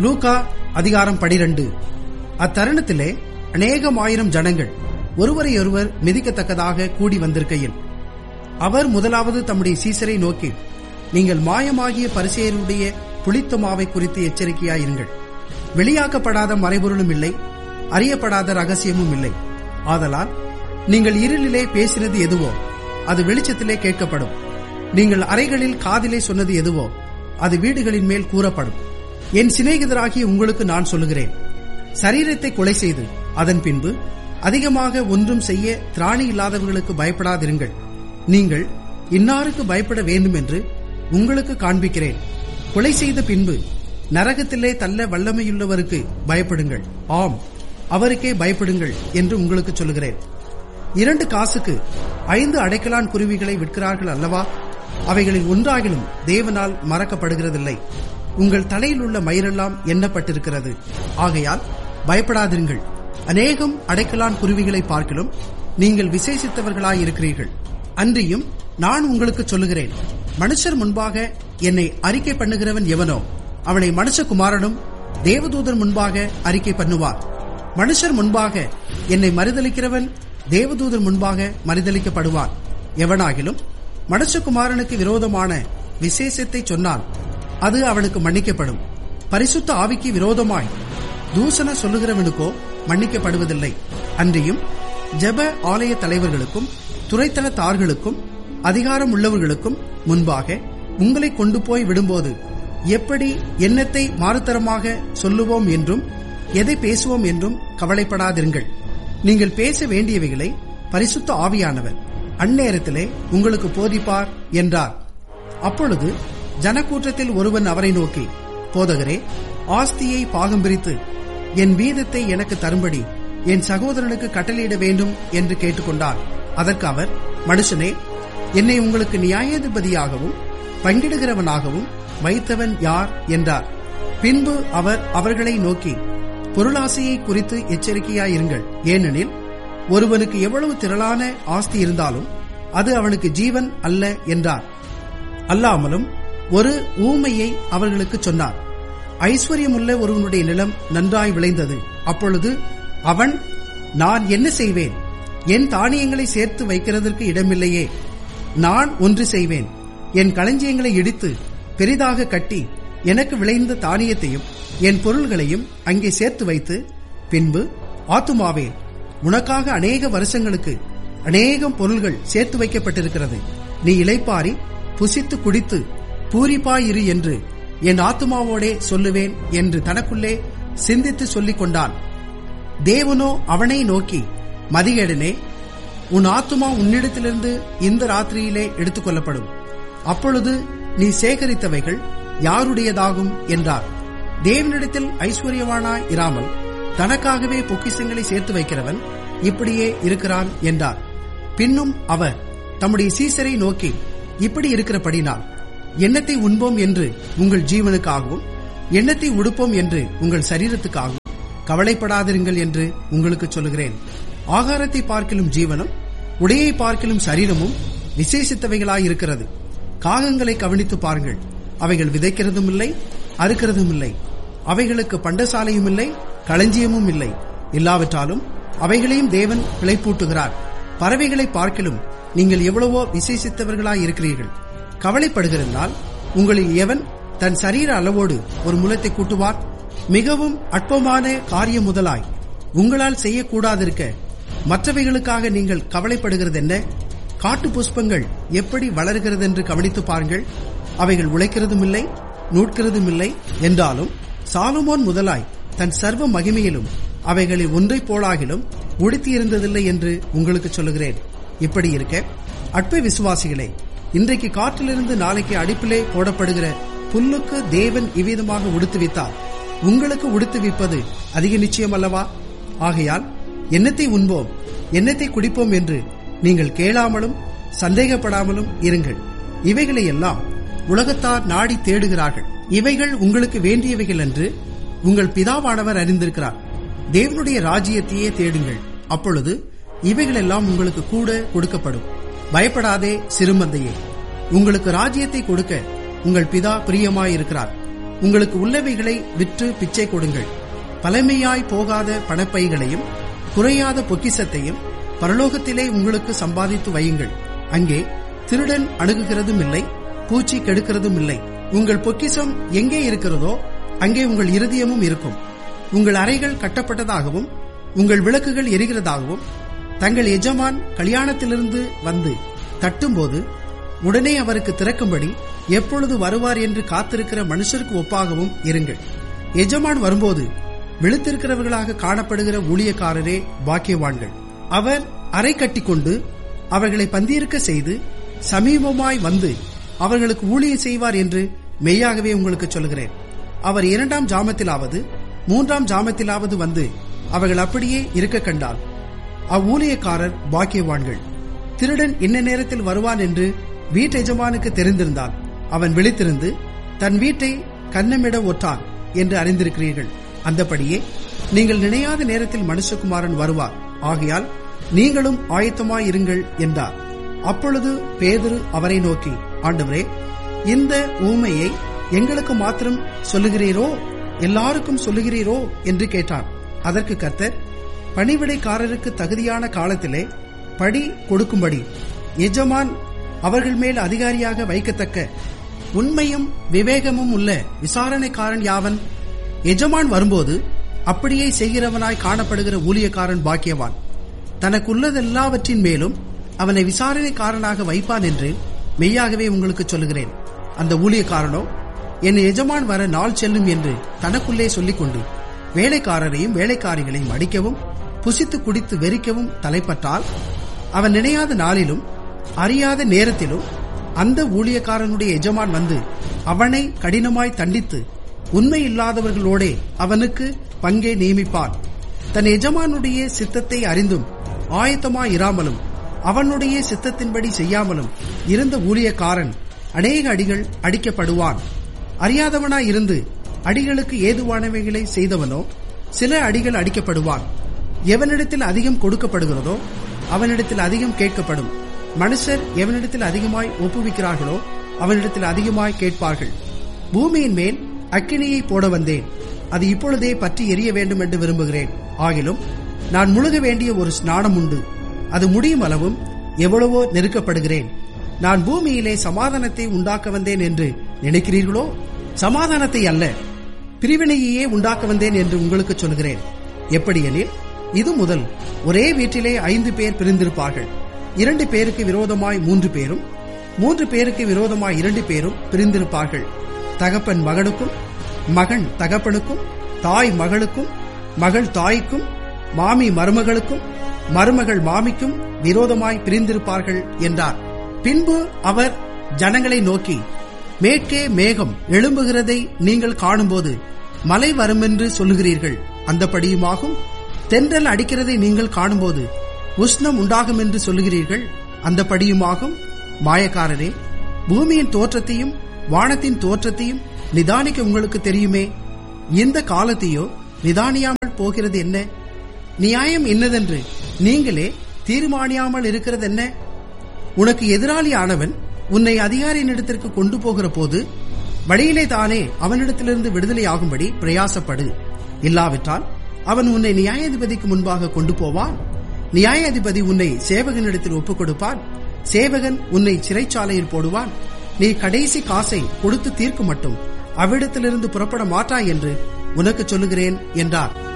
Luca அதிகாரம் பனிரெண்டு அத்தருணத்திலே அநேகம் ஆயிரம் ஜனங்கள் ஒருவரையொருவர் மிதிக்கத்தக்கதாக கூடி வந்திருக்கையில் அவர் முதலாவது தம்முடைய சீசரை நோக்கி நீங்கள் மாயமாகிய பரிசெயருடைய புளித்த மாவை குறித்து எச்சரிக்கையாயிருங்கள் வெளியாக்கப்படாத மறைபொருளும் இல்லை அறியப்படாத ரகசியமும் இல்லை ஆதலால் நீங்கள் இருளிலே பேசினது எதுவோ அது வெளிச்சத்திலே கேட்கப்படும் நீங்கள் அறைகளில் காதிலே சொன்னது எதுவோ அது வீடுகளின் மேல் கூறப்படும் என் சிநேகிதராகிய உங்களுக்கு நான் சொல்லுகிறேன் சரீரத்தை கொலை செய்து அதன் பின்பு அதிகமாக ஒன்றும் செய்ய திராணி இல்லாதவர்களுக்கு பயப்படாதிருங்கள் நீங்கள் இன்னாருக்கு பயப்பட வேண்டும் என்று உங்களுக்கு காண்பிக்கிறேன் கொலை செய்த பின்பு நரகத்திலே தள்ள வல்லமையுள்ளவருக்கு பயப்படுங்கள் ஆம் அவருக்கே பயப்படுங்கள் என்று உங்களுக்கு சொல்லுகிறேன் இரண்டு காசுக்கு ஐந்து அடைக்கலான் குருவிகளை விற்கிறார்கள் அல்லவா அவைகளில் ஒன்றாகிலும் தேவனால் மறக்கப்படுகிறதில்லை உங்கள் தலையில் உள்ள மயிரெல்லாம் எண்ணப்பட்டிருக்கிறது ஆகையால் பயப்படாதிருங்கள் அநேகம் அடைக்கலான் குருவிகளை பார்க்கிலும் நீங்கள் விசேஷித்தவர்களாயிருக்கிறீர்கள் அன்றியும் நான் உங்களுக்கு சொல்லுகிறேன் மனுஷர் முன்பாக என்னை அறிக்கை பண்ணுகிறவன் எவனோ அவனை மனுஷகுமாரனும் தேவதூதன் முன்பாக அறிக்கை பண்ணுவார் மனுஷர் முன்பாக என்னை மறுதளிக்கிறவன் தேவதூதன் முன்பாக மறுதளிக்கப்படுவான் எவனாகிலும் மனுஷகுமாரனுக்கு விரோதமான விசேஷத்தை சொன்னால் அது அவனுக்கு மன்னிக்கப்படும் பரிசுத்த ஆவிக்கு விரோதமாய் தூசண சொல்லுகிறவனுக்கோ மன்னிக்கப்படுவதில்லை அன்றியும் ஜெப ஆலய தலைவர்களுக்கும் துறைத்தனத்தார்களுக்கும் அதிகாரம் உள்ளவர்களுக்கும் முன்பாக உங்களை கொண்டு போய் விடும்போது எப்படி எண்ணத்தை மாறுத்தரமாக சொல்லுவோம் என்றும் எதை பேசுவோம் என்றும் கவலைப்படாதிருங்கள் நீங்கள் பேச வேண்டியவைகளை பரிசுத்த ஆவியானவர் அந்நேரத்திலே உங்களுக்கு போதிப்பார் என்றார் அப்பொழுது ஜனக்கூட்டத்தில் ஒருவன் அவரை நோக்கி போதகரே ஆஸ்தியை பாகம் பிரித்து என் வீதத்தை எனக்கு தரும்படி என் சகோதரனுக்கு கட்டளையிட வேண்டும் என்று கேட்டுக்கொண்டார் அதற்கு அவர் மனுஷனே என்னை உங்களுக்கு நியாயாதிபதியாகவும் பங்கிடுகிறவனாகவும் வைத்தவன் யார் என்றார் பின்பு அவர் அவர்களை நோக்கி பொருளாசையை குறித்து எச்சரிக்கையாயிருங்கள் ஏனெனில் ஒருவனுக்கு எவ்வளவு திரளான ஆஸ்தி இருந்தாலும் அது அவனுக்கு ஜீவன் அல்ல என்றார் அல்லாமலும் ஒரு ஊமையை அவர்களுக்கு சொன்னார் ஐஸ்வர்யமுள்ள ஒருவனுடைய நிலம் நன்றாய் விளைந்தது அப்பொழுது அவன் நான் என்ன செய்வேன் என் தானியங்களை சேர்த்து வைக்கிறதற்கு இடமில்லையே நான் ஒன்று செய்வேன் என் களஞ்சியங்களை இடித்து பெரிதாக கட்டி எனக்கு விளைந்த தானியத்தையும் என் பொருள்களையும் அங்கே சேர்த்து வைத்து பின்பு ஆத்துமாவே உனக்காக அநேக வருஷங்களுக்கு அநேகம் பொருள்கள் சேர்த்து வைக்கப்பட்டிருக்கிறது நீ இளைப்பாரி புசித்து குடித்து பூரிப்பாயிரு என்று என் ஆத்துமாவோடே சொல்லுவேன் என்று தனக்குள்ளே சிந்தித்து சொல்லிக் கொண்டான் தேவனோ அவனை நோக்கி மதிகேடனே உன் ஆத்துமா உன்னிடத்திலிருந்து இந்த ராத்திரியிலே எடுத்துக் கொள்ளப்படும் அப்பொழுது நீ சேகரித்தவைகள் யாருடையதாகும் என்றார் தேவனிடத்தில் ஐஸ்வர்யவானாய் இராமல் தனக்காகவே பொக்கிசங்களை சேர்த்து வைக்கிறவன் இப்படியே இருக்கிறான் என்றார் பின்னும் அவர் தம்முடைய சீசரை நோக்கி இப்படி இருக்கிறபடினால் எண்ணத்தை உண்போம் என்று உங்கள் ஜீவனுக்காகவும் எண்ணத்தை உடுப்போம் என்று உங்கள் சரீரத்துக்காகவும் கவலைப்படாதிருங்கள் என்று உங்களுக்கு சொல்லுகிறேன் ஆகாரத்தை பார்க்கிலும் ஜீவனும் உடையை பார்க்கிலும் சரீரமும் விசேஷித்தவைகளாயிருக்கிறது காகங்களை கவனித்து பாருங்கள் அவைகள் விதைக்கிறதும் இல்லை அறுக்கிறதும் இல்லை அவைகளுக்கு பண்டசாலையும் இல்லை களஞ்சியமும் இல்லை இல்லாவிட்டாலும் அவைகளையும் தேவன் பிழைப்பூட்டுகிறார் பறவைகளை பார்க்கிலும் நீங்கள் எவ்வளவோ விசேஷித்தவர்களாயிருக்கிறீர்கள் கவலைப்படுகிறதால் உங்களில் எவன் தன் சரீர அளவோடு ஒரு முலத்தை கூட்டுவார் மிகவும் அற்பமான காரியம் முதலாய் உங்களால் செய்யக்கூடாதிருக்க மற்றவைகளுக்காக நீங்கள் கவலைப்படுகிறது என்ன காட்டு புஷ்பங்கள் எப்படி வளர்கிறது என்று கவனித்து பாருங்கள் அவைகள் உழைக்கிறதும் இல்லை நூட்கிறதும் இல்லை என்றாலும் சாலுமோன் முதலாய் தன் சர்வ மகிமையிலும் அவைகளில் ஒன்றை போலாகிலும் உடுத்தியிருந்ததில்லை என்று உங்களுக்கு சொல்லுகிறேன் இப்படி இருக்க அற்ப விசுவாசிகளே இன்றைக்கு காற்றிலிருந்து நாளைக்கு அடுப்பிலே போடப்படுகிற புல்லுக்கு தேவன் இவ்விதமாக உடுத்துவித்தார் உங்களுக்கு உடுத்துவிப்பது அதிக நிச்சயம் அல்லவா ஆகையால் எண்ணத்தை உண்போம் எண்ணத்தை குடிப்போம் என்று நீங்கள் கேளாமலும் சந்தேகப்படாமலும் இருங்கள் இவைகளை எல்லாம் உலகத்தார் நாடி தேடுகிறார்கள் இவைகள் உங்களுக்கு வேண்டியவைகள் என்று உங்கள் பிதாவானவர் அறிந்திருக்கிறார் தேவனுடைய ராஜ்யத்தையே தேடுங்கள் அப்பொழுது இவைகளெல்லாம் உங்களுக்கு கூட கொடுக்கப்படும் பயப்படாதே சிறுமந்தையே உங்களுக்கு ராஜ்யத்தை கொடுக்க உங்கள் பிதா பிரியமாயிருக்கிறார் உங்களுக்கு உள்ளவைகளை விற்று பிச்சை கொடுங்கள் பழமையாய் போகாத பணப்பைகளையும் குறையாத பொக்கிசத்தையும் பரலோகத்திலே உங்களுக்கு சம்பாதித்து வையுங்கள் அங்கே திருடன் அணுகுகிறதும் இல்லை பூச்சி கெடுக்கிறதும் இல்லை உங்கள் பொக்கிசம் எங்கே இருக்கிறதோ அங்கே உங்கள் இருதயமும் இருக்கும் உங்கள் அறைகள் கட்டப்பட்டதாகவும் உங்கள் விளக்குகள் எரிகிறதாகவும் தங்கள் எஜமான் கல்யாணத்திலிருந்து வந்து தட்டும்போது உடனே அவருக்கு திறக்கும்படி எப்பொழுது வருவார் என்று காத்திருக்கிற மனுஷருக்கு ஒப்பாகவும் இருங்கள் எஜமான் வரும்போது விழுத்திருக்கிறவர்களாக காணப்படுகிற ஊழியக்காரரே பாக்கியவான்கள் அவர் அறை கட்டிக்கொண்டு அவர்களை பந்தியிருக்க செய்து சமீபமாய் வந்து அவர்களுக்கு ஊழியம் செய்வார் என்று மெய்யாகவே உங்களுக்கு சொல்கிறேன் அவர் இரண்டாம் ஜாமத்திலாவது மூன்றாம் ஜாமத்திலாவது வந்து அவர்கள் அப்படியே இருக்க கண்டால் அவ்வூழியக்காரர் பாக்கியவான்கள் திருடன் இன்ன நேரத்தில் வருவான் என்று வீட்டெஜமானுக்கு தெரிந்திருந்தால் அவன் விழித்திருந்து தன் வீட்டை கன்னமிட ஒட்டான் என்று அறிந்திருக்கிறீர்கள் அந்தபடியே நீங்கள் நினையாத நேரத்தில் மனுஷகுமாரன் வருவார் ஆகையால் நீங்களும் ஆயத்தமாயிருங்கள் என்றார் அப்பொழுது பேதுரு அவரை நோக்கி ஆண்டவரே இந்த ஊமையை எங்களுக்கு மாத்திரம் சொல்லுகிறீரோ எல்லாருக்கும் சொல்லுகிறீரோ என்று கேட்டான் அதற்கு கர்த்தர் பணிவிடைக்காரருக்கு தகுதியான காலத்திலே படி கொடுக்கும்படி எஜமான் அவர்கள் மேல் அதிகாரியாக வைக்கத்தக்க உண்மையும் விவேகமும் உள்ள விசாரணைக்காரன் யாவன் எஜமான் வரும்போது அப்படியே செய்கிறவனாய் காணப்படுகிற ஊழியக்காரன் பாக்கியவான் தனக்குள்ளதெல்லாவற்றின் மேலும் அவனை விசாரணைக்காரனாக வைப்பான் என்று மெய்யாகவே உங்களுக்கு சொல்லுகிறேன் அந்த ஊழியக்காரனோ என் எஜமான் வர நாள் செல்லும் என்று தனக்குள்ளே சொல்லிக்கொண்டு வேலைக்காரரையும் வேலைக்காரிகளையும் அடிக்கவும் புசித்து குடித்து வெறிக்கவும் தலைப்பட்டால் அவன் நினையாத நாளிலும் அறியாத நேரத்திலும் அந்த ஊழியக்காரனுடைய எஜமான் வந்து அவனை கடினமாய் தண்டித்து உண்மை இல்லாதவர்களோடே அவனுக்கு பங்கே நியமிப்பான் தன் எஜமானுடைய சித்தத்தை அறிந்தும் ஆயத்தமாய் இராமலும் அவனுடைய சித்தத்தின்படி செய்யாமலும் இருந்த ஊழியக்காரன் அநேக அடிகள் அடிக்கப்படுவான் அறியாதவனாய் இருந்து அடிகளுக்கு ஏதுவானவைகளை செய்தவனோ சில அடிகள் அடிக்கப்படுவான் எவனிடத்தில் அதிகம் கொடுக்கப்படுகிறதோ அவனிடத்தில் அதிகம் கேட்கப்படும் மனுஷர் எவனிடத்தில் அதிகமாய் ஒப்புவிக்கிறார்களோ அவனிடத்தில் அதிகமாய் கேட்பார்கள் பூமியின் மேல் அக்கினியை போட வந்தேன் அது இப்பொழுதே பற்றி எரிய வேண்டும் என்று விரும்புகிறேன் ஆகிலும் நான் முழுக வேண்டிய ஒரு ஸ்நானம் உண்டு அது முடியும் அளவும் எவ்வளவோ நெருக்கப்படுகிறேன் நான் பூமியிலே சமாதானத்தை உண்டாக்க வந்தேன் என்று நினைக்கிறீர்களோ சமாதானத்தை அல்ல பிரிவினையையே உண்டாக்க வந்தேன் என்று உங்களுக்கு சொல்கிறேன் எப்படியெனில் இது முதல் ஒரே வீட்டிலே ஐந்து பேர் பிரிந்திருப்பார்கள் இரண்டு பேருக்கு விரோதமாய் மூன்று பேரும் மூன்று பேருக்கு விரோதமாய் இரண்டு பேரும் பிரிந்திருப்பார்கள் தகப்பன் மகனுக்கும் மகன் தகப்பனுக்கும் தாய் மகளுக்கும் மகள் தாய்க்கும் மாமி மருமகளுக்கும் மருமகள் மாமிக்கும் விரோதமாய் பிரிந்திருப்பார்கள் என்றார் பின்பு அவர் ஜனங்களை நோக்கி மேற்கே மேகம் எழும்புகிறதை நீங்கள் காணும்போது மலை வருமென்று சொல்லுகிறீர்கள் அந்தபடியுமாகும் தென்றல் அடிக்கிறதை நீங்கள் காணும்போது உஷ்ணம் உண்டாகும் என்று சொல்லுகிறீர்கள் அந்தபடியுமாகும் மாயக்காரரே பூமியின் தோற்றத்தையும் வானத்தின் தோற்றத்தையும் நிதானிக்க உங்களுக்கு தெரியுமே இந்த காலத்தையோ நிதானியாமல் போகிறது என்ன நியாயம் என்னதென்று நீங்களே தீர்மானியாமல் இருக்கிறது என்ன உனக்கு எதிராளியானவன் உன்னை அதிகாரியினிடத்திற்கு கொண்டு போகிற போது வழியிலே தானே அவனிடத்திலிருந்து விடுதலை ஆகும்படி பிரயாசப்படு இல்லாவிட்டால் அவன் உன்னை நியாயாதிபதிக்கு முன்பாக கொண்டு போவான் நியாயாதிபதி உன்னை சேவகனிடத்தில் ஒப்புக் கொடுப்பான் சேவகன் உன்னை சிறைச்சாலையில் போடுவான் நீ கடைசி காசை கொடுத்து தீர்க்க மட்டும் அவ்விடத்திலிருந்து புறப்பட மாட்டாய் என்று உனக்கு சொல்லுகிறேன் என்றார்